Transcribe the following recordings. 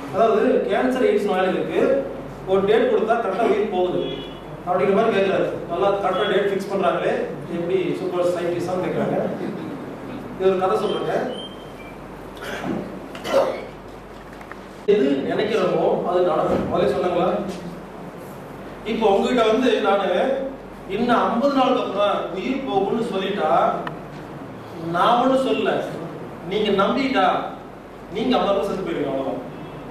அதாவது cancer AIDS நோயாளிகளுக்கு ஒரு டேட் கொடுத்தா கரெக்டாக உயிர் போகுது அப்படிங்கிற மாதிரி கேட்குறாரு நல்லா கரெக்டாக டேட் ஃபிக்ஸ் பண்ணுறாங்களே எப்படி சூப்பர் சயின்டிஸ்டான்னு கேட்குறாங்க இது ஒரு கதை சொல்றேங்க எது நினைக்கிறோமோ அது நடக்கும் முதல்ல சொன்னாங்களா இப்போ உங்ககிட்ட வந்து நான் இன்னும் ஐம்பது நாளுக்கு அப்புறம் உயிர் போகும்னு சொல்லிட்டா நான் ஒன்றும் சொல்லல நீங்க நம்பிட்டா நீங்க ஐம்பது செத்து போயிருவீங்க அவ்வளவுதான்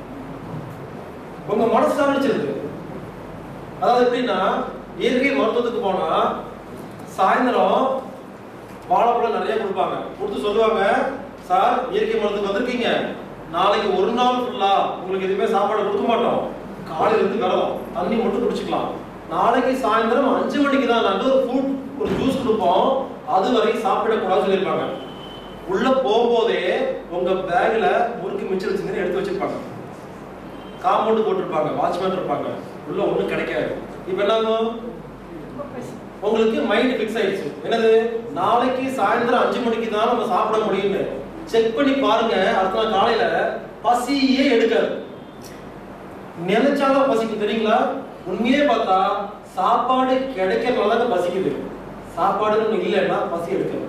உங்க மனசு தான் நினைச்சிருக்கு அதாவது எப்படின்னா இயற்கை மருத்துவத்துக்கு போனா சாயந்தரம் வாழைப்பழம் நிறைய கொடுப்பாங்க கொடுத்து சொல்லுவாங்க சார் இயற்கை மருந்துக்கு வந்திருக்கீங்க நாளைக்கு ஒரு நாள் ஃபுல்லா உங்களுக்கு எதுவுமே சாப்பாடு கொடுக்க மாட்டோம் காலையில இருந்து விரதம் தண்ணி மட்டும் குடிச்சுக்கலாம் நாளைக்கு சாயந்தரம் அஞ்சு மணிக்கு தான் நாங்கள் ஒரு ஃப்ரூட் ஒரு ஜூஸ் கொடுப்போம் அது வரைக்கும் சாப்பிடக்கூடாதுன்னு சொல்லியிருப்பாங்க உள்ள போகும்போதே உங்க பேக்ல முறுக்கு மிச்சம் வச்சுங்கன்னு எடுத்து வச்சிருப்பாங்க காம்பவுண்ட் போட்டிருப்பாங்க வாட்ச்மேன் இருப்பாங்க உள்ள ஒண்ணும் கிடைக்காது இப்போ என்ன ஆகும் உங்களுக்கு மைண்ட் ஃபிக்ஸ் ஆயிடுச்சு என்னது நாளைக்கு சாயந்தரம் அஞ்சு மணிக்கு தான் நம்ம சாப்பிட முடியும்னு செக் பண்ணி பாருங்க அடுத்த நாள் காலையில பசியே எடுக்காது நினைச்சாதான் பசிக்கும் தெரியுங்களா உண்மையே பார்த்தா சாப்பாடு கிடைக்கிறதுனால தான் பசிக்குது சாப்பாடுன்னு ஒண்ணு இல்லைன்னா பசி எடுக்காது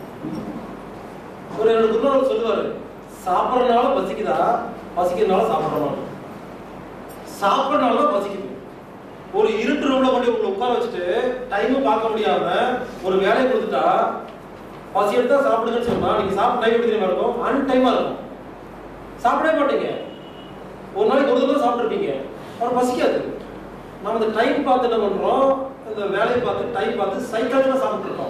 ஒரு என்னோட குருநாதர் சொல்லுவாரு சாப்பிட்றதுனால பசிக்குதா பசிக்கிறதுனால சாப்பிட்றனால சாப்பிட்றதுனால தான் பசிக்குது ஒரு இருட்டு ரூம்ல கொண்டு உங்களை உட்கார வச்சுட்டு டைமும் பார்க்க முடியாம ஒரு வேலையை கொடுத்துட்டா பசி எடுத்தா சாப்பிடுங்கன்னு சொன்னா நீங்க சாப்பிட டைம் எப்படி தெரியுமா இருக்கும் அன் டைமா இருக்கும் சாப்பிடவே மாட்டீங்க ஒரு நாளைக்கு ஒரு தடவை சாப்பிட்டுருப்பீங்க அப்புறம் பசிக்காது நம்ம இந்த டைம் பார்த்து என்ன பண்றோம் இந்த வேலையை பார்த்து டைம் பார்த்து சைக்காலஜிக்கா சாப்பிட்டுருக்கோம்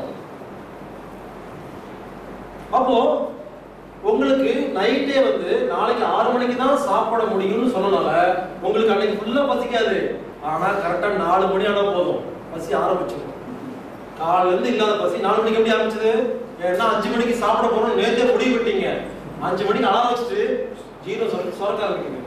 அப்போ உங்களுக்கு நைட்டே வந்து நாளைக்கு ஆறு மணிக்கு தான் சாப்பிட முடியும்னு சொன்னனால உங்களுக்கு அன்னைக்கு ஃபுல்லா பசிக்காது ஆனா கரெக்டா நாலு மணி ஆனா போதும் பசி ஆரம்பிச்சிடும் காலையில இருந்து இல்லாத பசி நாலு மணிக்கு எப்படி ஆரம்பிச்சது ஏன்னா அஞ்சு மணிக்கு சாப்பிட போறோம்னு நேத்தே முடிவு விட்டீங்க அஞ்சு மணிக்கு அலாரம் வச்சுட்டு ஜீரோ சொர சொரக்க ஆரம்பிக்குது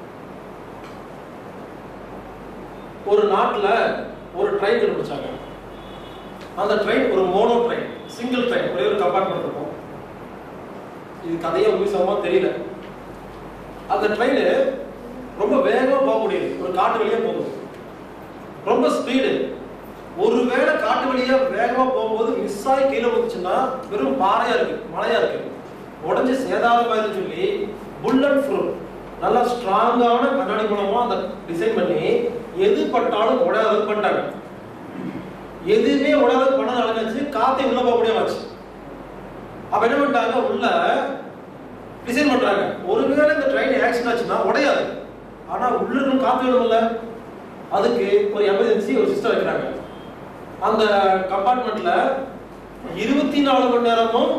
ஒரு நாட்டுல ஒரு ட்ரெயின் கண்டுபிடிச்சாங்க அந்த ட்ரெயின் ஒரு மோனோ ட்ரெயின் சிங்கிள் ட்ரெயின் ஒரே ஒரு கம்பார்ட்மெண்ட் இருக்கும் இது கதையா உபயோகமா தெரியல அந்த ட்ரெயின் ரொம்ப வேகமா போகக்கூடியது ஒரு காட்டு வழியா போகுது ரொம்ப ஸ்பீடு ஒருவேளை காட்டு வழியா வேகமா போகும்போது மிஸ் ஆகி கீழே வந்துச்சுன்னா வெறும் பாறையா இருக்கு மலையா இருக்கு உடஞ்சு சேதாரமாயிருன்னு சொல்லி புல்லட் ப்ரூஃப் நல்லா ஸ்ட்ராங்கான கண்ணாடி மூலமா அந்த டிசைன் பண்ணி எது பட்டாலும் உடையாத பண்ணிட்டாங்க எதுவுமே உடையாத பண்ண நினைச்சு காத்தை உள்ள போக முடியாமச்சு அப்ப என்ன பண்ணிட்டாங்க உள்ள டிசைன் பண்றாங்க ஒருவேளை இந்த ட்ரெயின் ஆக்சிடென்ட் ஆச்சுன்னா உடையாது ஆனா உள்ள இருக்கும் காத்து வேணும்ல அதுக்கு ஒரு எமர்ஜென்சி ஒரு சிஸ்டம் வைக்கிறாங்க அந்த கம்பார்ட்மெண்ட்ல இருபத்தி நாலு மணி நேரமும்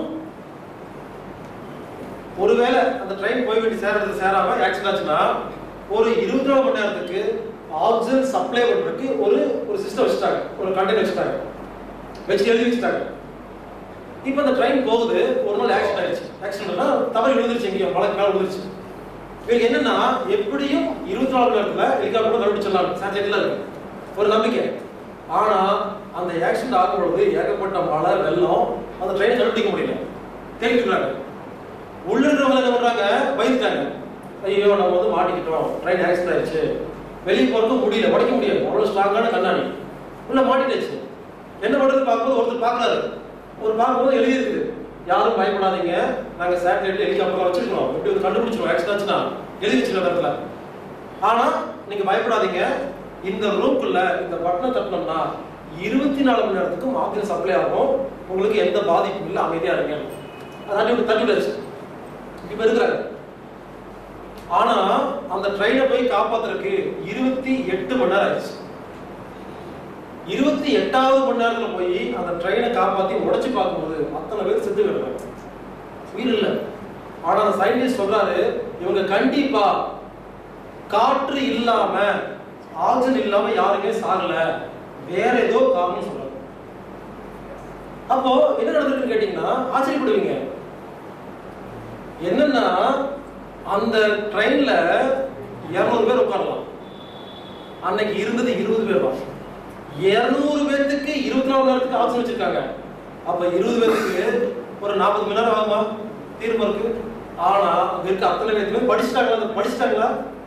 ஒருவேளை அந்த ட்ரெயின் போய் வேண்டி சேரது சேராம ஆக்சிடென்ட் ஆச்சுன்னா ஒரு இருபத்தி நாலு மணி நேரத்துக்கு ஆக்சிஜன் சப்ளை பண்றதுக்கு ஒரு ஒரு சிஸ்டம் வச்சுட்டாங்க ஒரு கண்டெய்னர் வச்சுட்டாங்க வச்சு எழுதி வச்சுட்டாங்க இப்போ அந்த ட்ரெயின் போகுது ஒரு நாள் ஆக்சிடென்ட் ஆயிடுச்சு ஆக்சிடென்ட்னா தவறி விழுந்துருச்சு எங்கேயோ மலைக்கு மேல விழுந்துருச்சு இவங்க என்னன்னா எப்படியும் இருபத்தி நாலு மணி நேரத்துல ஹெலிகாப்டர் கண்டுபிடிச்சிடலாம் சேட்டலைட்ல இருக்கு ஒரு நம்பிக்கை ஆனா அந்த ஆக்சிடென்ட் ஆகும் பொழுது ஏகப்பட்ட மழை வெள்ளம் அந்த ட்ரெயினை கண்டுபிடிக்க முடியல தேடிக்கிறாங்க உள்ள இருக்கிறவங்க என்ன பண்றாங்க பயந்துட்டாங்க ஐயோ நம்ம வந்து மாட்டிக்கிட்டோம் ட்ரெயின் ஆக்சிடென்ட் ஆயிடுச்சு வெளியே போறதுக்கு முடியல உடைக்க முடியாது அவ்வளவு ஸ்ட்ராங்கான கண்ணாடி உள்ள மாட்டிடுச்சு என்ன பண்றது பார்க்கும்போது ஒருத்தர் பார்க்கறாரு ஒரு பார்க்கும்போது எழுதி இருக்குது யாரும் பயப்படாதீங்க நாங்க சேட்டலைட் ஹெலிகாப்டர் வச்சிருக்கோம் எப்படி வந்து கண்டுபிடிச்சிருவோம் ஆக்சிடென்ட் ஆச்சுன்னா எழுதி வச்சிருக்க இடத்துல ஆனா நீங்க பயப்படாதீங்க இந்த ரூம்குள்ள இந்த பட்டனை தட்டினோம்னா இருபத்தி நாலு மணி நேரத்துக்கும் ஆக்சிஜன் சப்ளை ஆகும் உங்களுக்கு எந்த பாதிப்பும் இல்லை அமைதியா இருங்க அதான் இப்படி தட்டி விடாச்சு இப்ப இருக்கிறாங்க ஆனா அந்த ட்ரெயினை போய் காப்பாத்துறதுக்கு இருபத்தி எட்டு மணி நேரம் ஆயிடுச்சு இருபத்தி எட்டாவது மணி நேரத்துல போய் அந்த ட்ரெயினை காப்பாத்தி உடைச்சு பார்க்கும்போது அத்தனை பேர் செத்து கிடக்காங்க உயிர் இல்லை ஆனா அந்த சயின்டிஸ்ட் சொல்றாரு இவங்க கண்டிப்பா காற்று இல்லாம ஆக்சிஜன் இல்லாம யாருமே சாகல வேற ஏதோ காரணம் சொல்றாரு அப்போ என்ன நடந்திருக்குன்னு கேட்டீங்கன்னா ஆச்சரியப்படுவீங்க என்னன்னா அந்த ட்ரெயின்ல இருநூறு பேர் உட்காரலாம் அன்னைக்கு இருந்தது இருபது பேர் தான் இருநூறு பேர்த்துக்கு இருபத்தி நாலு நேரத்துக்கு ஆக்சிஜன் வச்சிருக்காங்க அப்ப இருபது பேர்த்துக்கு ஒரு நாற்பது மணி நேரம் ஆகுமா தீர்வு இருக்கு ஆனா அங்க இருக்க அத்தனை பேருக்குமே படிச்சுட்டாங்களா படிச்சுட்டாங்களா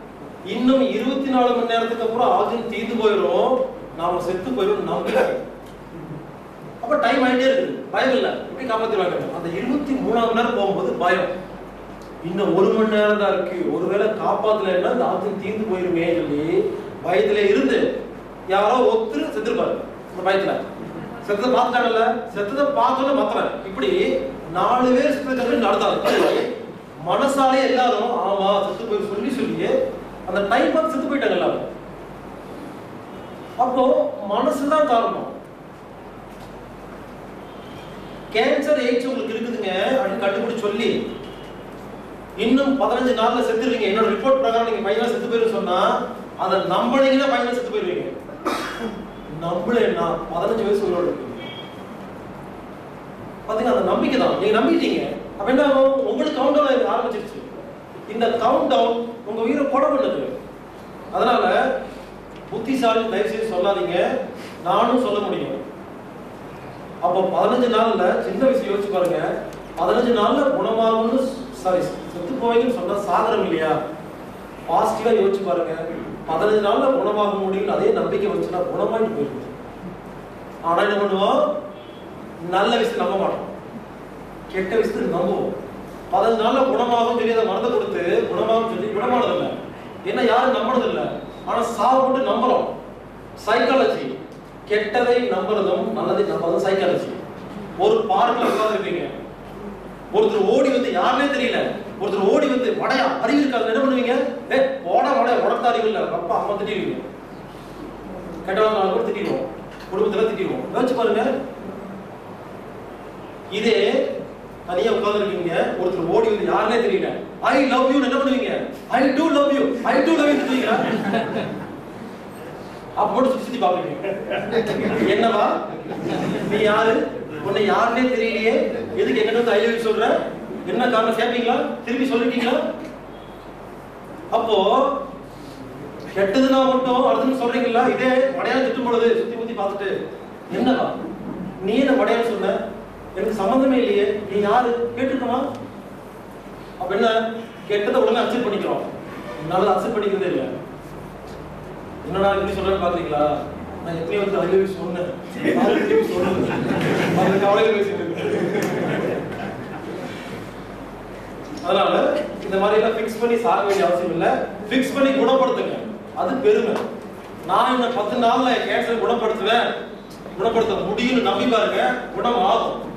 இன்னும் இருபத்தி நாலு மணி நேரத்துக்கு அப்புறம் ஆக்சிஜன் தீர்ந்து போயிடும் நாம செத்து போயிடும் நம்பிக்கை அப்ப டைம் ஆயிட்டே இருக்கு பயம் இல்ல எப்படி காப்பாத்திடுவாங்க அந்த இருபத்தி மூணாம் மணி நேரம் போகும்போது பயம் இன்னும் ஒரு மணி நேரம் தான் இருக்கு ஒருவேளை காப்பாத்தலைன்னா இந்த ஆக்சிஜன் தீர்ந்து போயிருமே சொல்லி பயத்துல இருந்து யாரோ ஒருத்தர் செத்துருப்பாரு இந்த பயத்துல செத்ததை பார்த்துட்டாங்கல்ல செத்ததை பார்த்தோன்னு மத்தவன் இப்படி நாலு பேர் செத்துருக்காங்க நடந்தாங்க மனசாலே எல்லாரும் ஆமா செத்து போய் சொல்லி சொல்லி அந்த டைம் பார்த்து செத்து போயிட்டாங்க எல்லாரும் அப்போ மனசுதான் காரணம் கேன்சர் எய்ட்ஸ் உங்களுக்கு இருக்குதுங்க அப்படின்னு கண்டுபிடிச்சு சொல்லி இன்னும் பதினஞ்சு நாள்ல செத்துருவீங்க என்னோட ரிப்போர்ட் பிரகாரம் நீங்க பையனா செத்து போயிரும் சொன்னா அதை நம்பினீங்கன்னா பையனா செத்து போயிருவீங்க நம்பலன்னா பதினஞ்சு வயசு உங்களோட இருக்கு பாத்தீங்கன்னா அந்த நம்பிக்கை தான் நீங்க நம்பிட்டீங்க அப்ப என்ன ஆகும் உங்களுக்கு கவுண்ட் டவுன் ஆரம்பிச்சிருச்சு இந்த கவுண்ட் டவுன் உங்க உயிரை கொலை பண்ணுது அதனால புத்திசாலி தயவு செய்து சொல்லாதீங்க நானும் சொல்ல முடியும் அப்போ பதினஞ்சு நாள்ல சின்ன வயசு யோசிச்சு பாருங்க பதினஞ்சு நாள்ல குணமாகும்னு சாரி செத்து போவீங்கன்னு சொன்னா சாகரம் இல்லையா பாசிட்டிவா யோசிச்சு பாருங்க பதினஞ்சு நாள்ல குணமாக முடியும் அதே நம்பிக்கை வச்சுன்னா குணமாயிட்டு போயிருக்கு ஆனா என்ன பண்ணுவோம் நல்ல விஷயத்தை நம்ப மாட்டோம் கெட்ட விஷயத்தை நம்புவோம் பதினஞ்சு நாள்ல குணமாகும் சொல்லி அதை மருந்து கொடுத்து குணமாகும் சொல்லி குணமானது இல்லை ஏன்னா யாரும் நம்புறது இல்லை ஆனா சாப்பிட்டு நம்புறோம் சைக்காலஜி கெட்டதை நம்புறதும் நல்லதை நம்புறதும் சைக்காலஜி ஒரு பார்க்ல உட்கார்ந்துருப்பீங்க ஒருத்தர் ஓடி வந்து யாருமே தெரியல ஒருத்தர் ஓடி வந்து வடையா அறிவு இருக்காது என்ன பண்ணுவீங்க ஏ போட வடைய உடத்த அறிவு இல்ல அப்பா அம்மா திட்டிடுவீங்க கெட்டவங்க நாலு பேர் திட்டிடுவோம் குடும்பத்துல திட்டிடுவோம் யோசிச்சு பாருங்க இதே தனியா உட்கார்ந்துருக்கீங்க ஒருத்தர் ஓடி வந்து யாருனே தெரியல ஐ லவ் யூ என்ன பண்ணுவீங்க I do love you I do love you சொல்லுவீங்களா அப்ப மட்டும் சுத்தி சுத்தி பாப்பீங்க என்னவா நீ யாரு உன்னை யாருனே தெரியலையே எதுக்கு எங்கிட்ட வந்து ஐ லவ் யூ சொல்ற என்ன காரணம் கேட்பீங்களா திருப்பி சொல்லிட்டீங்களா அப்போ கெட்டதுனா மட்டும் அடுத்து சொல்றீங்களா இதே மடையாள திட்டும் பொழுது சுத்தி முத்தி பார்த்துட்டு என்னவா நீ என்ன மடையாள சொன்ன எனக்கு சம்பந்தமே இல்லையே நீ யாரு கேட்டிருக்கமா அப்ப என்ன கெட்டதை உடனே அக்செப்ட் பண்ணிக்கிறோம் நல்லதை அக்செப்ட் பண்ணிக்கிறதே இல்லை என்னடா இப்படி சொல்றேன்னு பாக்குறீங்களா நான் எப்பயும் வந்து ஐயோ சொன்னேன் நாலு திருப்பி சொன்னேன் அந்த கவலையில பேசிட்டு இருக்கேன் அதனால இந்த மாதிரி எல்லாம் ஃபிக்ஸ் பண்ணி சாக வேண்டிய அவசியம் இல்ல ஃபிக்ஸ் பண்ணி குணப்படுத்துங்க அது பெருமை நான் இந்த பத்து நாள்ல கேன்சர் குணப்படுத்துவேன் குணப்படுத்த முடியும்னு நம்பி பாருங்க குணம் ஆகும்